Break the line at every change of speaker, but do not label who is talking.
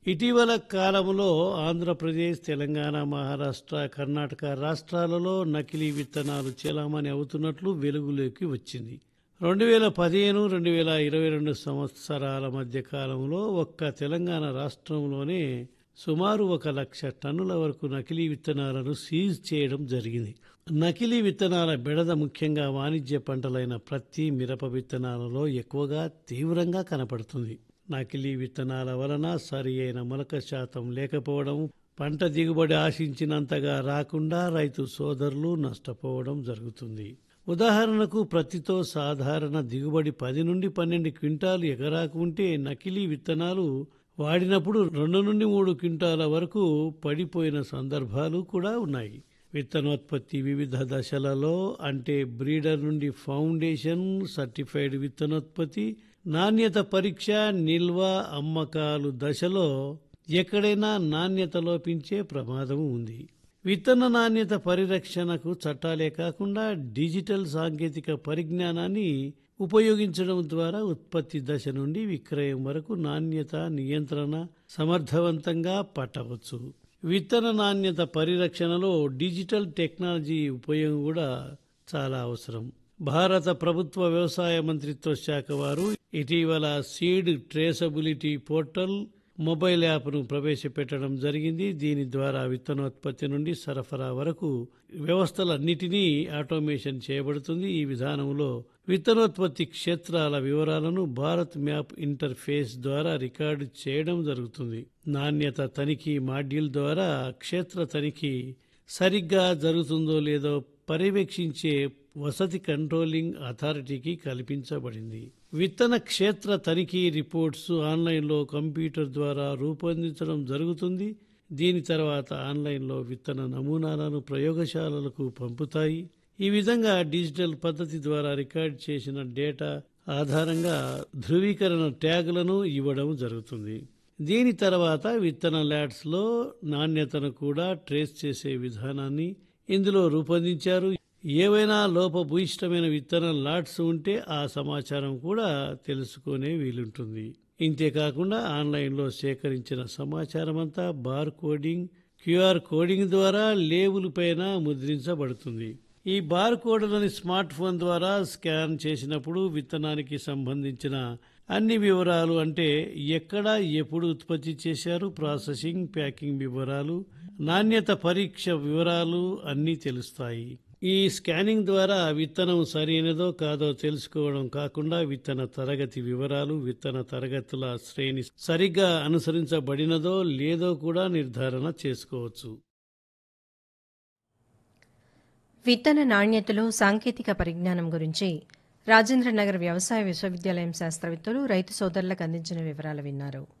ఇటీవల కాలంలో ఆంధ్రప్రదేశ్ తెలంగాణ మహారాష్ట్ర కర్ణాటక రాష్ట్రాలలో నకిలీ విత్తనాలు చెలామణి అవుతున్నట్లు వెలుగులోకి వచ్చింది రెండు వేల పదిహేను రెండు వేల ఇరవై రెండు సంవత్సరాల మధ్య కాలంలో ఒక్క తెలంగాణ రాష్ట్రంలోనే సుమారు ఒక లక్ష టన్నుల వరకు నకిలీ విత్తనాలను సీజ్ చేయడం జరిగింది నకిలీ విత్తనాల బెడద ముఖ్యంగా వాణిజ్య పంటలైన ప్రత్తి మిరప విత్తనాలలో ఎక్కువగా తీవ్రంగా కనపడుతుంది నకిలీ విత్తనాల వలన సరి అయిన మొలక శాతం లేకపోవడం పంట దిగుబడి ఆశించినంతగా రాకుండా రైతు సోదరులు నష్టపోవడం జరుగుతుంది ఉదాహరణకు ప్రతితో సాధారణ దిగుబడి పది నుండి పన్నెండు క్వింటాలు ఎకరాకు ఉంటే నకిలీ విత్తనాలు వాడినప్పుడు రెండు నుండి మూడు క్వింటాల వరకు పడిపోయిన సందర్భాలు కూడా ఉన్నాయి విత్తనోత్పత్తి వివిధ దశలలో అంటే బ్రీడర్ నుండి ఫౌండేషన్ సర్టిఫైడ్ విత్తనోత్పత్తి నాణ్యత పరీక్ష నిల్వ అమ్మకాలు దశలో ఎక్కడైనా నాణ్యత లోపించే ప్రమాదం ఉంది విత్తన నాణ్యత పరిరక్షణకు చట్టాలే కాకుండా డిజిటల్ సాంకేతిక పరిజ్ఞానాన్ని ఉపయోగించడం ద్వారా ఉత్పత్తి దశ నుండి విక్రయం వరకు నాణ్యత నియంత్రణ సమర్థవంతంగా పట్టవచ్చు విత్తన నాణ్యత పరిరక్షణలో డిజిటల్ టెక్నాలజీ ఉపయోగం కూడా చాలా అవసరం భారత ప్రభుత్వ వ్యవసాయ మంత్రిత్వ శాఖ వారు ఇటీవల సీడ్ ట్రేసబిలిటీ పోర్టల్ మొబైల్ యాప్ను ప్రవేశపెట్టడం జరిగింది దీని ద్వారా విత్తనోత్పత్తి నుండి సరఫరా వరకు వ్యవస్థలన్నిటినీ ఆటోమేషన్ చేయబడుతుంది ఈ విధానంలో విత్తనోత్పత్తి క్షేత్రాల వివరాలను భారత్ మ్యాప్ ఇంటర్ఫేస్ ద్వారా రికార్డు చేయడం జరుగుతుంది నాణ్యత తనిఖీ మాడ్యూల్ ద్వారా క్షేత్ర తనిఖీ సరిగ్గా జరుగుతుందో లేదో పర్యవేక్షించే వసతి కంట్రోలింగ్ అథారిటీకి కల్పించబడింది విత్తన క్షేత్ర తనిఖీ రిపోర్ట్స్ ఆన్లైన్లో కంప్యూటర్ ద్వారా రూపొందించడం జరుగుతుంది దీని తర్వాత ఆన్లైన్లో విత్తన నమూనాలను ప్రయోగశాలలకు పంపుతాయి ఈ విధంగా డిజిటల్ పద్ధతి ద్వారా రికార్డ్ చేసిన డేటా ఆధారంగా ధృవీకరణ ట్యాగులను ఇవ్వడం జరుగుతుంది దీని తర్వాత విత్తన ల్యాడ్స్లో నాణ్యతను కూడా ట్రేస్ చేసే విధానాన్ని ఇందులో రూపొందించారు ఏవైనా లోపభూయిష్టమైన విత్తన లాట్స్ ఉంటే ఆ సమాచారం కూడా తెలుసుకునే వీలుంటుంది ఇంతేకాకుండా ఆన్లైన్లో సేకరించిన సమాచారం అంతా బార్ కోడింగ్ క్యూఆర్ కోడింగ్ ద్వారా లేబుల్ పైన ముద్రించబడుతుంది ఈ బార్ కోడ్లని స్మార్ట్ ఫోన్ ద్వారా స్కాన్ చేసినప్పుడు విత్తనానికి సంబంధించిన అన్ని వివరాలు అంటే ఎక్కడ ఎప్పుడు ఉత్పత్తి చేశారు ప్రాసెసింగ్ ప్యాకింగ్ వివరాలు నాణ్యత పరీక్ష వివరాలు అన్నీ తెలుస్తాయి ఈ స్కానింగ్ ద్వారా విత్తనం సరైనదో కాదో తెలుసుకోవడం కాకుండా విత్తన తరగతి వివరాలు విత్తన తరగతుల శ్రేణి సరిగ్గా అనుసరించబడినదో లేదో కూడా నిర్ధారణ చేసుకోవచ్చు
విత్తన నాణ్యతలో సాంకేతిక పరిజ్ఞానం గురించి రాజేంద్రనగర్ వ్యవసాయ విశ్వవిద్యాలయం శాస్త్రవేత్తలు రైతు సోదరులకు అందించిన వివరాలు విన్నారు